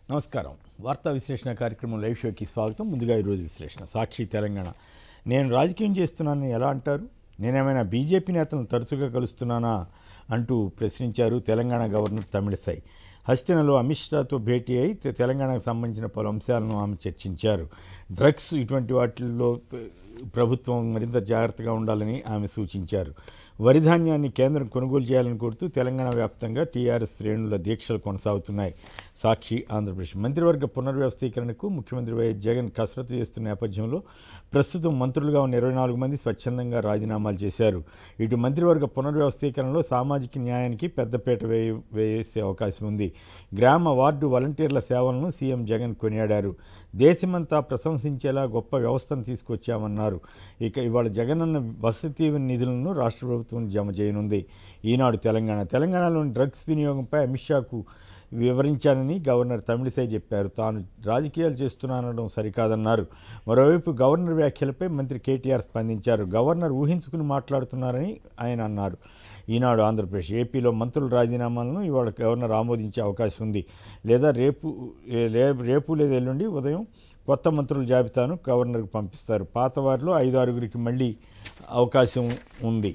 నమస్కారం వార్తా విశ్లేషణ కార్యక్రమం లైవ్ షోకి స్వాగతం ముందుగా ఈరోజు విశ్లేషణ సాక్షి తెలంగాణ నేను రాజకీయం చేస్తున్నానని ఎలా అంటారు నేనేమైనా బీజేపీ నేతలను తరచుగా కలుస్తున్నానా అంటూ ప్రశ్నించారు తెలంగాణ గవర్నర్ తమిళసై హస్తినలో అమిత్ షాతో భేటీ అయి తె- తెలంగాణకు సంబంధించిన పలు అంశాలను ఆమె చర్చించారు డ్రగ్స్ ఇటువంటి వాటిల్లో ప- ప్రభుత్వం మరింత జాగ్రత్తగా ఉండాలని ఆమె సూచించారు వరి ధాన్యాన్ని కేంద్రం కొనుగోలు చేయాలని కోరుతూ తెలంగాణ వ్యాప్తంగా టీఆర్ఎస్ శ్రేణుల దీక్షలు కొనసాగుతున్నాయి సాక్షి ఆంధ్రప్రదేశ్ మంత్రివర్గ పునర్వ్యవస్థీకరణకు ముఖ్యమంత్రి వైఎస్ జగన్ కసరత్తు చేస్తున్న నేపథ్యంలో ప్రస్తుతం మంత్రులుగా ఉన్న ఇరవై నాలుగు మంది స్వచ్ఛందంగా రాజీనామాలు చేశారు ఇటు మంత్రివర్గ పునర్వ్యవస్థీకరణలో సామాజిక న్యాయానికి పెద్దపీట వేయ వేసే అవకాశం ఉంది గ్రామ వార్డు వాలంటీర్ల సేవలను సీఎం జగన్ కొనియాడారు దేశమంతా ప్రశంసించేలా గొప్ప వ్యవస్థను తీసుకొచ్చామన్నారు ఇక ఇవాళ జగనన్న వసతి నిధులను రాష్ట్ర ప్రభుత్వం జమ చేయనుంది ఈనాడు తెలంగాణ తెలంగాణలోని డ్రగ్స్ వినియోగంపై అమిత్ షాకు వివరించానని గవర్నర్ తమిళిసై చెప్పారు తాను రాజకీయాలు చేస్తున్నానడం సరికాదన్నారు మరోవైపు గవర్నర్ వ్యాఖ్యలపై మంత్రి కేటీఆర్ స్పందించారు గవర్నర్ ఊహించుకుని మాట్లాడుతున్నారని ఆయన అన్నారు ఈనాడు ఆంధ్రప్రదేశ్ ఏపీలో మంత్రుల రాజీనామాలను ఇవాళ గవర్నర్ ఆమోదించే అవకాశం ఉంది లేదా రేపు ఏ- రే- రేపు లేదా ఎల్లుండి ఉదయం కొత్త మంత్రుల జాబితాను గవర్నర్కు పంపిస్తారు పాత వారిలో ఐదు ఆరుగురికి మళ్ళీ అవకాశం ఉంది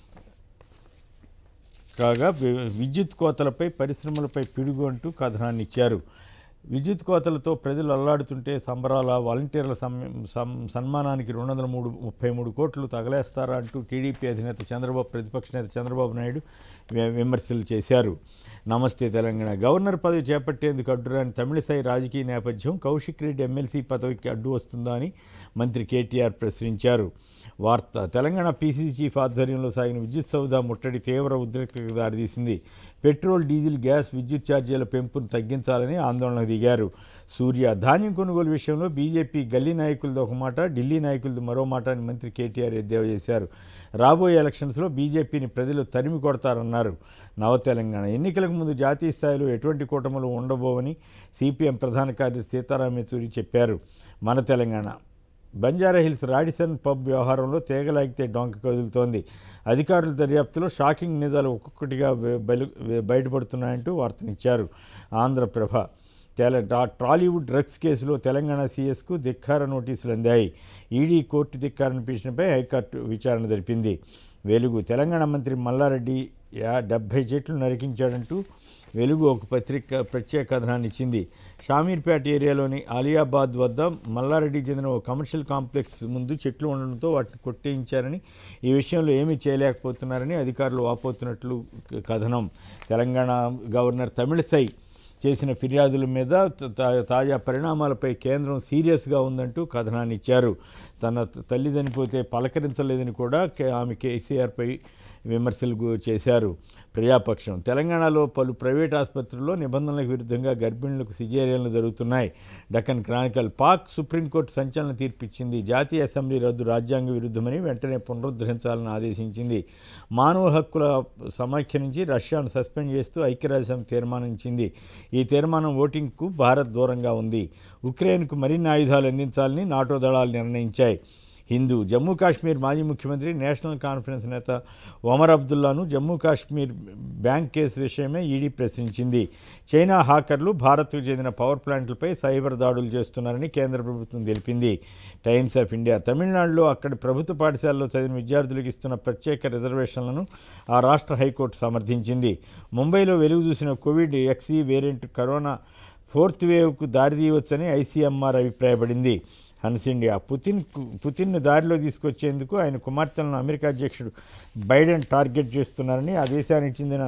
కాగా వి- విద్యుత్ కోతలపై పరిశ్రమలపై పిడుగు అంటూ కథనాన్ని ఇచ్చారు విద్యుత్ కోతలతో ప్రజలు అల్లాడుతుంటే సంబరాల వాలంటీర్ల సమ్- సం- సన్మానానికి రెండు వందల మూడు ముప్పై మూడు కోట్లు తగలేస్తారా అంటూ టీడీపీ అధినేత చంద్రబాబు ప్రతిపక్ష నేత చంద్రబాబు నాయుడు వి- విమర్శలు చేశారు నమస్తే తెలంగాణ గవర్నర్ పదవి చేపట్టేందుకు అడ్డురాని తమిళిసై రాజకీయ నేపథ్యం కౌశిక్ రెడ్డి ఎమ్మెల్సీ పదవికి అడ్డు వస్తుందా అని మంత్రి కేటీఆర్ ప్రశ్నించారు వార్త తెలంగాణ పీసీసీ చీఫ్ ఆధ్వర్యంలో సాగిన విద్యుత్ సౌదా ముట్టడి తీవ్ర ఉద్రిక్తతకు దారితీసింది పెట్రోల్ డీజిల్ గ్యాస్ విద్యుత్ ఛార్జీల పెంపును తగ్గించాలని ఆందోళనకు దిగారు సూర్య ధాన్యం కొనుగోలు విషయంలో బీజేపీ గల్లీ నాయకులది ఒక మాట ఢిల్లీ నాయకులది మరో మాట అని మంత్రి కేటీఆర్ ఎద్దేవా చేశారు రాబోయే ఎలక్షన్స్లో బీజేపీని ప్రజలు తరిమి కొడతారన్నారు నవ తెలంగాణ ఎన్నికలకు ముందు జాతీయ స్థాయిలో ఎటువంటి కూటములు ఉండబోవని సిపిఎం ప్రధాన కార్యదర్శి సీతారాం యెచూరి చెప్పారు మన Telangana Banjara Hills Radisson pub వ్యవహారంలో తీగలాగితే డొంక కదులుతోంది అధికారుల దర్యాప్తులో షాకింగ్ నిజాలు ఒక్కొక్కటిగా వె- బయలు వె- బయటపడుతున్నాయంటూ వార్తనిచ్చారు ఆంధ్రప్రభ తెల ట్రా- ట్రాలీవుడ్ డ్రగ్స్ కేసులో తెలంగాణ సీఎస్కు ధిక్కార నోటీసులు అందాయి ఈడీ కోర్టు ధిక్కారణ పిటిషన్పై హైకోర్టు విచారణ జరిపింది వెలుగు తెలంగాణ మంత్రి మల్లారెడ్డి యా డెబ్భై చెట్లు నరికించాడంటూ వెలుగు ఒక పత్రిక ప్రత్యేక కథనాన్ని ఇచ్చింది షామీర్పేట ఏరియాలోని ఆలియాబాద్ వద్ద మల్లారెడ్డికి చెందిన ఒక కమర్షియల్ కాంప్లెక్స్ ముందు చెట్లు ఉండడంతో వాటిని కొట్టేయించారని ఈ విషయంలో ఏమీ చేయలేకపోతున్నారని అధికారులు వాపోతున్నట్లు కథనం తెలంగాణ గవర్నర్ తమిళసై చేసిన ఫిర్యాదుల మీద త- తా- తాజా పరిణామాలపై కేంద్రం సీరియస్గా ఉందంటూ కథనాన్ని ఇచ్చారు తన త- తల్లి చనిపోతే పలకరించలేదని కూడా కే- ఆమె కేసీఆర్పై విమర్శలు గు- చేశారు ప్రజాపక్షం తెలంగాణలో పలు ప్రైవేట్ ఆసుపత్రుల్లో నిబంధనలకు విరుద్ధంగా గర్భిణులకు సిజేరియన్లు జరుగుతున్నాయి డక్కన్ క్రానికల్ పాక్ సుప్రీంకోర్టు సంచలన తీర్పిచ్చింది జాతీయ అసెంబ్లీ రద్దు రాజ్యాంగ విరుద్ధమని వెంటనే పునరుద్ధరించాలని ఆదేశించింది మానవ హక్కుల సమాఖ్య నుంచి రష్యాను సస్పెండ్ చేస్తూ ఐక్యరాజ్యసమితి తీర్మానించింది ఈ తీర్మానం ఓటింగ్కు భారత్ దూరంగా ఉంది ఉక్రెయిన్కు మరిన్ని ఆయుధాలు అందించాలని నాటో దళాలు నిర్ణయించాయి హిందూ జమ్మూ కాశ్మీర్ మాజీ ముఖ్యమంత్రి నేషనల్ కాన్ఫరెన్స్ నేత ఒమర్ అబ్దుల్లాను జమ్మూ కాశ్మీర్ బ్యాంక్ కేసు విషయమే ఈడీ ప్రశ్నించింది చైనా హాకర్లు భారత్కు చెందిన పవర్ ప్లాంట్లపై సైబర్ దాడులు చేస్తున్నారని కేంద్ర ప్రభుత్వం తెలిపింది టైమ్స్ ఆఫ్ ఇండియా తమిళనాడులో అక్కడి ప్రభుత్వ పాఠశాలలో చదివిన విద్యార్థులకు ఇస్తున్న ప్రత్యేక రిజర్వేషన్లను ఆ రాష్ట్ర హైకోర్టు సమర్థించింది ముంబైలో వెలుగు చూసిన Covid XE variant corona fourth వేవ్కు దారితీయవచ్చని ఐసీఎంఆర్ అభిప్రాయపడింది హన్స్ ఇండియా పుతిన్ పుతిన్ను దారిలో తీసుకొచ్చేందుకు ఆయన కుమార్తెలను అమెరికా అధ్యక్షుడు బైడెన్ టార్గెట్ చేస్తున్నారని ఆ దేశానికి చెందిన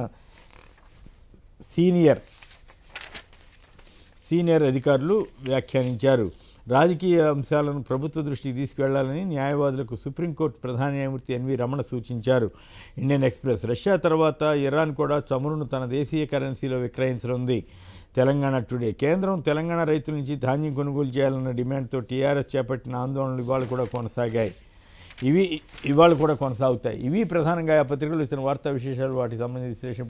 సీనియర్ సీనియర్ అధికారులు వ్యాఖ్యానించారు రాజకీయ అంశాలను ప్రభుత్వ దృష్టికి తీసుకెళ్లాలని న్యాయవాదులకు సుప్రీంకోర్టు ప్రధాన న్యాయమూర్తి ఎన్వి రమణ సూచించారు ఇండియన్ ఎక్స్ప్రెస్ రష్యా తర్వాత ఇరాన్ కూడా చమురును తన దేశీయ కరెన్సీలో విక్రయించనుంది తెలంగాణ టుడే కేంద్రం తెలంగాణ రైతుల నుంచి ధాన్యం కొనుగోలు చేయాలన్న డిమాండ్తో టీఆర్ఎస్ చేపట్టిన ఆందోళనలు ఇవాళ కూడా కొనసాగాయి ఇవి ఇవాళ కూడా కొనసాగుతాయి ఇవి ప్రధానంగా ఆ పత్రికలు ఇచ్చిన వార్తా విశేషాలు వాటికి సంబంధించిన విశ్లేషణ